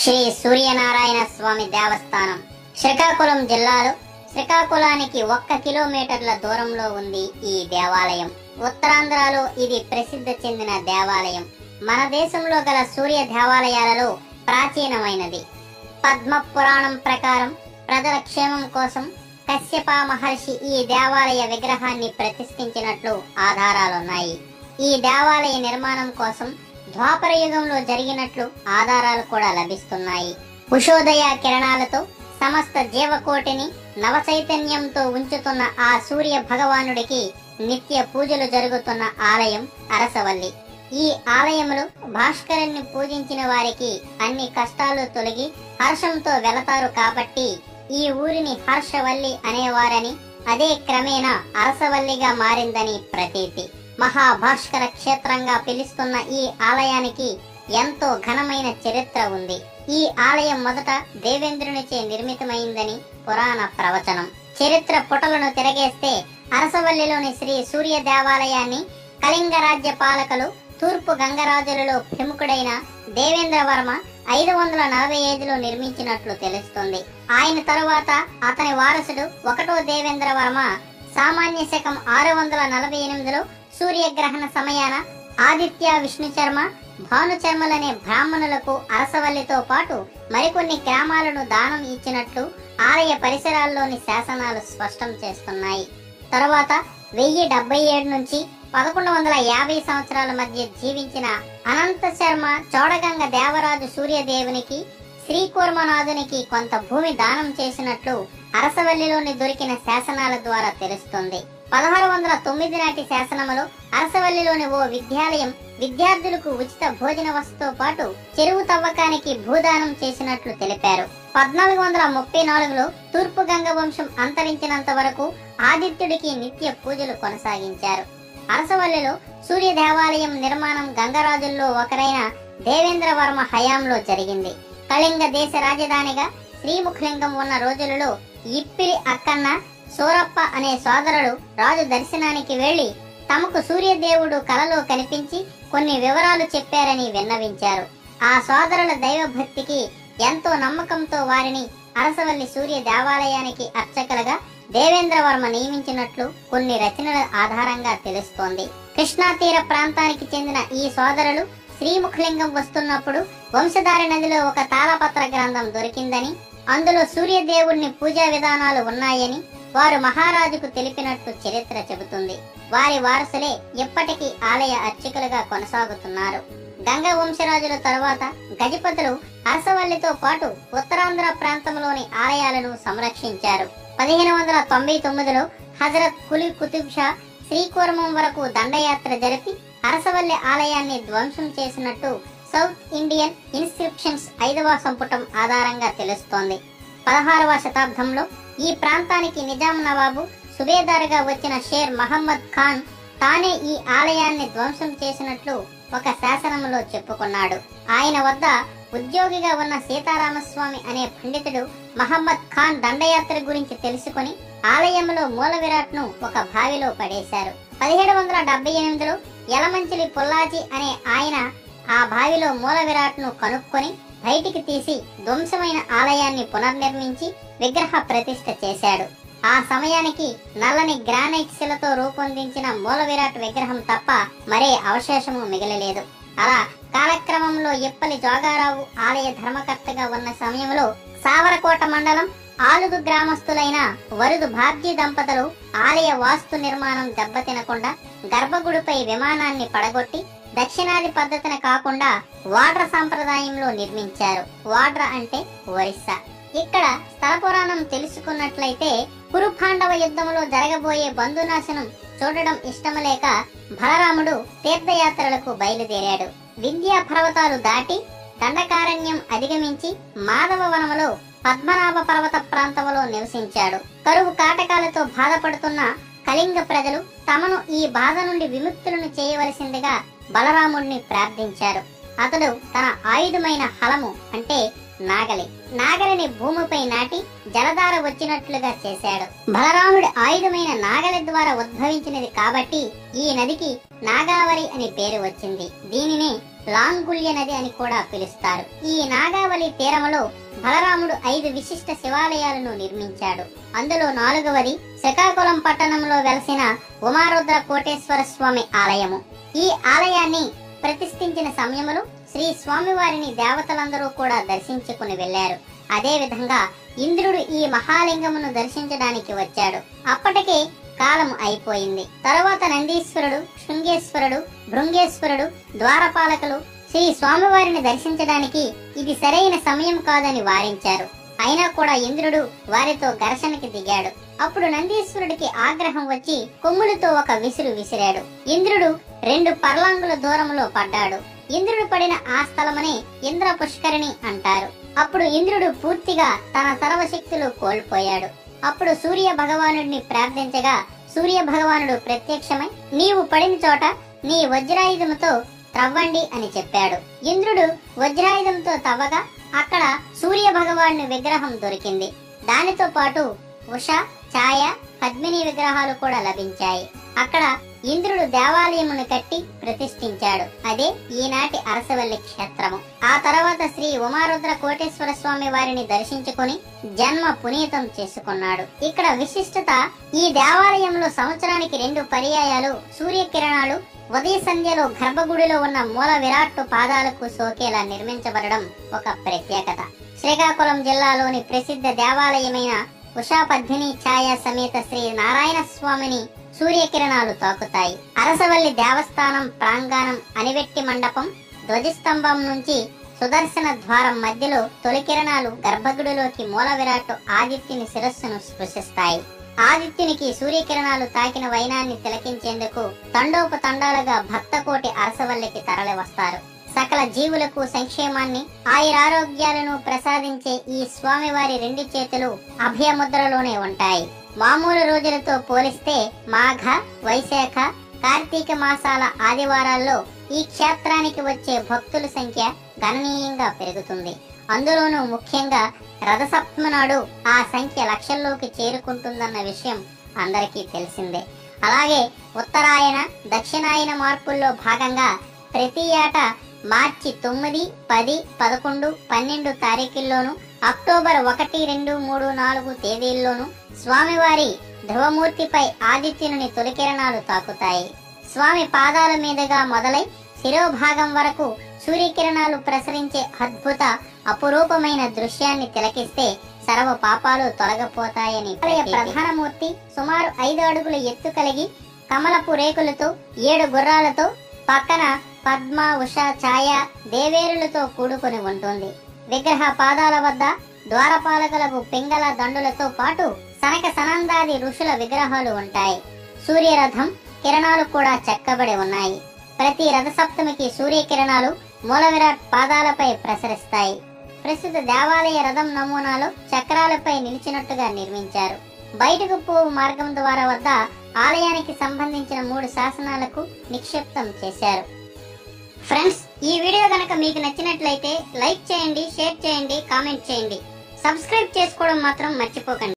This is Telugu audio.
శ్రీ సూర్యనారాయణ స్వామి దేవస్థానం శ్రీకాకుళం జిల్లాలో శ్రీకాకుళానికి ఒక్క కిలోమీటర్ల దూరంలో ఉంది ఈ దేవాలయం ఉత్తరాంధ్రలో ఇది ప్రసిద్ధి చెందిన దేవాలయం మన దేశంలో గల సూర్య దేవాలయాలలో ప్రాచీనమైనది పద్మ పురాణం ప్రకారం ప్రజల క్షేమం కోసం కశ్యప మహర్షి ఈ దేవాలయ విగ్రహాన్ని ప్రతిష్ఠించినట్లు ఆధారాలున్నాయి ఈ దేవాలయ నిర్మాణం కోసం ద్వాపర యుగంలో జరిగినట్లు ఆధారాలు కూడా లభిస్తున్నాయి ఉషోదయ కిరణాలతో సమస్త జీవకోటిని నవచైతన్యంతో ఉంచుతున్న ఆ సూర్య భగవానుడికి నిత్య పూజలు జరుగుతున్న ఆలయం అరసవల్లి ఈ ఆలయంలో భాస్కరుణ్ణి పూజించిన వారికి అన్ని కష్టాలు తొలగి హర్షంతో వెళతారు కాబట్టి ఈ ఊరిని హర్షవల్లి అనేవారని అదే క్రమేణా అరసవల్లిగా మారిందని ప్రతీతి మహాభాస్కర క్షేత్రంగా పిలుస్తున్న ఈ ఆలయానికి ఎంతో ఘనమైన చరిత్ర ఉంది ఈ ఆలయం మొదట దేవేంద్రునిచే నిర్మితమైందని పురాణ ప్రవచనం చరిత్ర పుటలను తిరగేస్తే అరసవల్లిలోని శ్రీ సూర్య దేవాలయాన్ని కళింగ రాజ్య పాలకులు తూర్పు గంగరాజులలో ప్రముఖుడైన దేవేంద్రవర్మ ఐదు వందల నలభై ఐదులో నిర్మించినట్లు తెలుస్తుంది ఆయన తరువాత అతని వారసుడు ఒకటో దేవేంద్రవర్మ సామాన్య శకం ఆరు వందల నలభై ఎనిమిదిలో సూర్యగ్రహణ సమయాన ఆదిత్య విష్ణు శర్మ భాను చర్మలనే బ్రాహ్మణులకు అరసవల్లితో పాటు మరికొన్ని గ్రామాలను దానం ఇచ్చినట్లు ఆలయ పరిసరాల్లోని శాసనాలు స్పష్టం చేస్తున్నాయి తరువాత వెయ్యి డెబ్బై ఏడు నుంచి పదకొండు వందల యాభై సంవత్సరాల మధ్య జీవించిన అనంత శర్మ చోడగంగ దేవరాజు సూర్యదేవునికి శ్రీకూర్మనాథునికి కొంత భూమి దానం చేసినట్లు అరసవల్లిలోని దొరికిన శాసనాల ద్వారా తెలుస్తుంది పదహారు వందల తొమ్మిది నాటి శాసనములో అరసవల్లిలోని ఓ విద్యాలయం విద్యార్థులకు ఉచిత భోజన వసతితో పాటు చెరువు తవ్వకానికి భూదానం చేసినట్లు తెలిపారు పద్నాలుగు వందల ముప్పై నాలుగులో తూర్పు గంగ వంశం అంతరించినంత వరకు ఆదిత్యుడికి నిత్య పూజలు కొనసాగించారు అరసవల్లిలో సూర్య దేవాలయం నిర్మాణం గంగరాజుల్లో ఒకరైన దేవేంద్రవర్మ హయాంలో జరిగింది కళింగ దేశ రాజధానిగా శ్రీముఖలింగం ఉన్న రోజులలో ఇప్పిరి అక్కన్న సూరప్ప అనే సోదరుడు రాజు దర్శనానికి వెళ్లి తమకు సూర్యదేవుడు కలలో కనిపించి కొన్ని వివరాలు చెప్పారని విన్నవించారు ఆ సోదరుల దైవభక్తికి ఎంతో నమ్మకంతో వారిని అరసవల్లి సూర్య దేవాలయానికి అర్చకులుగా దేవేంద్రవర్మ నియమించినట్లు కొన్ని రచనల ఆధారంగా తెలుస్తోంది కృష్ణా తీర ప్రాంతానికి చెందిన ఈ సోదరులు శ్రీముఖలింగం వస్తున్నప్పుడు వంశధార నదిలో ఒక తాళపత్ర గ్రంథం దొరికిందని అందులో సూర్యదేవుణ్ణి పూజా విధానాలు ఉన్నాయని వారు మహారాజుకు తెలిపినట్టు చరిత్ర చెబుతుంది వారి వారసులే ఇప్పటికీ ఆలయ అర్చకులుగా కొనసాగుతున్నారు గంగ వంశరాజుల తరువాత గజపతులు అరసవల్లితో పాటు ఉత్తరాంధ్ర ప్రాంతంలోని ఆలయాలను సంరక్షించారు పదిహేను వందల తొంభై తొమ్మిదిలో హజరత్ కులి కుతుబ్ షా శ్రీకూర్మం వరకు దండయాత్ర జరిపి అరసవల్లి ఆలయాన్ని ధ్వంసం చేసినట్టు సౌత్ ఇండియన్ ఇన్స్క్రిప్షన్స్ ఐదవ సంపుటం ఆధారంగా తెలుస్తోంది పదహారవ శతాబ్దంలో ఈ ప్రాంతానికి నిజాం నవాబు సుబేదారుగా వచ్చిన షేర్ మహమ్మద్ ఖాన్ తానే ఈ ఆలయాన్ని ధ్వంసం చేసినట్లు ఒక శాసనంలో చెప్పుకున్నాడు ఆయన వద్ద ఉద్యోగిగా ఉన్న సీతారామస్వామి అనే పండితుడు మహమ్మద్ ఖాన్ దండయాత్ర గురించి తెలుసుకుని ఆలయంలో మూల విరాట్ను ఒక బావిలో పడేశారు పదిహేడు వందల డెబ్బై ఎనిమిదిలో యలమంచిలి పుల్లాజీ అనే ఆయన ఆ బావిలో మూల విరాట్ను కనుక్కొని బయటికి తీసి ధ్వంసమైన ఆలయాన్ని పునర్నిర్మించి విగ్రహ ప్రతిష్ఠ చేశాడు ఆ సమయానికి నల్లని గ్రానైట్ శిలతో రూపొందించిన మూల విరాట్ విగ్రహం తప్ప మరే అవశేషము మిగలలేదు అలా కాలక్రమంలో ఇప్పలి జోగారావు ఆలయ ధర్మకర్తగా ఉన్న సమయంలో సావరకోట మండలం ఆలుగు గ్రామస్తులైన వరుదు భాగ్య దంపతులు ఆలయ వాస్తు నిర్మాణం దెబ్బతినకుండా గర్భగుడిపై విమానాన్ని పడగొట్టి దక్షిణాది పద్ధతిని కాకుండా వాడ్ర సాంప్రదాయంలో నిర్మించారు వాడ్ర అంటే ఒరిస్సా ఇక్కడ స్థల పురాణం తెలుసుకున్నట్లయితే కురు పాండవ యుద్ధంలో జరగబోయే బంధునాశనం చూడడం ఇష్టం లేక బలరాముడు తీర్థయాత్రలకు బయలుదేరాడు విద్యా పర్వతాలు దాటి దండకారణ్యం అధిగమించి మాధవ వనములో పద్మనాభ పర్వత ప్రాంతంలో నివసించాడు కరువు కాటకాలతో బాధపడుతున్న కళింగ ప్రజలు తమను ఈ బాధ నుండి విముక్తులను చేయవలసిందిగా బలరాముడిని ప్రార్థించారు అతడు తన ఆయుధమైన హలము అంటే నాగలి నాగలిని భూమిపై నాటి జలధార వచ్చినట్లుగా చేశాడు బలరాముడి ఆయుధమైన నాగలి ద్వారా ఉద్భవించినది కాబట్టి ఈ నదికి నాగావళి అని పేరు వచ్చింది దీనిని లాంగుల్య నది అని కూడా పిలుస్తారు ఈ నాగావళి తీరములో బలరాముడు ఐదు విశిష్ట శివాలయాలను నిర్మించాడు అందులో నాలుగవది శ్రీకాకుళం పట్టణంలో వెలసిన ఉమారుద్ర కోటేశ్వర స్వామి ఆలయము ఈ ఆలయాన్ని ప్రతిష్ఠించిన సమయములో శ్రీ స్వామివారిని దేవతలందరూ కూడా దర్శించుకుని వెళ్లారు అదే విధంగా ఇంద్రుడు ఈ మహాలింగమును దర్శించడానికి వచ్చాడు అప్పటికే కాలం అయిపోయింది తరువాత నందీశ్వరుడు శృంగేశ్వరుడు భృంగేశ్వరుడు ద్వారపాలకులు శ్రీ స్వామివారిని దర్శించడానికి ఇది సరైన సమయం కాదని వారించారు అయినా కూడా ఇంద్రుడు వారితో ఘర్షణకి దిగాడు అప్పుడు నందీశ్వరుడికి ఆగ్రహం వచ్చి కొమ్ములతో ఒక విసురు విసిరాడు ఇంద్రుడు రెండు పర్లాంగుల దూరంలో పడ్డాడు ఇంద్రుడు పడిన ఆ స్థలమనే ఇంద్ర పుష్కరిణి అంటారు అప్పుడు ఇంద్రుడు పూర్తిగా తన సర్వశక్తులు కోల్పోయాడు అప్పుడు సూర్య భగవానుడిని ప్రార్థించగా సూర్య భగవానుడు ప్రత్యక్షమై నీవు పడిన చోట నీ వజ్రాయుధముతో త్రవ్వండి అని చెప్పాడు ఇంద్రుడు వజ్రాయుధంతో తవ్వగా అక్కడ సూర్య భగవానుని విగ్రహం దొరికింది దానితో పాటు ఉష ఛాయ పద్మిని విగ్రహాలు కూడా లభించాయి అక్కడ ఇంద్రుడు దేవాలయమును కట్టి ప్రతిష్ఠించాడు అదే ఈనాటి అరసవల్లి క్షేత్రము ఆ తర్వాత శ్రీ ఉమారుద్ర కోటేశ్వర స్వామి వారిని దర్శించుకుని జన్మ పునీతం చేసుకున్నాడు ఇక్కడ విశిష్టత ఈ దేవాలయంలో సంవత్సరానికి రెండు పర్యాయాలు సూర్యకిరణాలు ఉదయ సంధ్యలో గర్భగుడిలో ఉన్న మూల విరాట్టు పాదాలకు సోకేలా నిర్మించబడడం ఒక ప్రత్యేకత శ్రీకాకుళం జిల్లాలోని ప్రసిద్ధ దేవాలయమైన ఉషా పద్మిని ఛాయ సమేత శ్రీ నారాయణ స్వామిని సూర్యకిరణాలు తాకుతాయి అరసవల్లి దేవస్థానం ప్రాంగణం అనివెట్టి మండపం ధ్వజస్తంభం నుంచి సుదర్శన ద్వారం మధ్యలో తొలి కిరణాలు గర్భగుడిలోకి మూల విరాట్టు ఆదిత్యుని శిరస్సును స్పృశిస్తాయి ఆదిత్యునికి సూర్యకిరణాలు తాకిన వైనాన్ని తిలకించేందుకు తండోపతండాలుగా భక్తకోటి అరసవల్లికి తరలి వస్తారు సకల జీవులకు సంక్షేమాన్ని ఆయురారోగ్యాలను ప్రసాదించే ఈ స్వామివారి రెండు చేతులు అభయముద్రలోనే ఉంటాయి మామూలు రోజులతో పోలిస్తే మాఘ వైశాఖ కార్తీక మాసాల ఆదివారాల్లో ఈ క్షేత్రానికి వచ్చే భక్తుల సంఖ్య గణనీయంగా పెరుగుతుంది అందులోనూ ముఖ్యంగా రథసప్తమి నాడు ఆ సంఖ్య లక్షల్లోకి చేరుకుంటుందన్న విషయం అందరికీ తెలిసిందే అలాగే ఉత్తరాయణ దక్షిణాయన మార్పుల్లో భాగంగా ప్రతి ఏటా మార్చి తొమ్మిది పది పదకొండు పన్నెండు తారీఖుల్లోను అక్టోబర్ ఒకటి రెండు మూడు నాలుగు తేదీల్లోను స్వామివారి ధ్రువమూర్తిపై ఆదిత్యుని తొలికిరణాలు తాకుతాయి స్వామి పాదాల మీదుగా మొదలై శిరోభాగం వరకు సూర్యకిరణాలు ప్రసరించే అద్భుత అపురూపమైన దృశ్యాన్ని తిలకిస్తే సర్వ పాపాలు తొలగపోతాయని ఆలయ ప్రధాన మూర్తి సుమారు ఐదు అడుగుల ఎత్తు కలిగి కమలపు రేకులతో ఏడు గుర్రాలతో పక్కన పద్మ ఉష ఛాయ దేవేరులతో కూడుకొని ఉంటుంది విగ్రహ పాదాల వద్ద ద్వారపాలకులకు పింగళ దండులతో పాటు సనక సనందాది ఋషుల విగ్రహాలు ఉంటాయి సూర్యరథం కిరణాలు కూడా చెక్కబడి ఉన్నాయి ప్రతి రథసప్తమికి సూర్యకిరణాలు మూల విరాట్ పాదాలపై ప్రసరిస్తాయి ప్రస్తుత దేవాలయ రథం నమూనాలో చక్రాలపై నిలిచినట్టుగా నిర్మించారు బయటకు పోవు మార్గం ద్వారా వద్ద ఆలయానికి సంబంధించిన మూడు శాసనాలకు నిక్షిప్తం చేశారు ఫ్రెండ్స్ ఈ వీడియో గనక మీకు నచ్చినట్లయితే లైక్ చేయండి షేర్ చేయండి కామెంట్ చేయండి సబ్స్క్రైబ్ చేసుకోవడం మాత్రం మర్చిపోకండి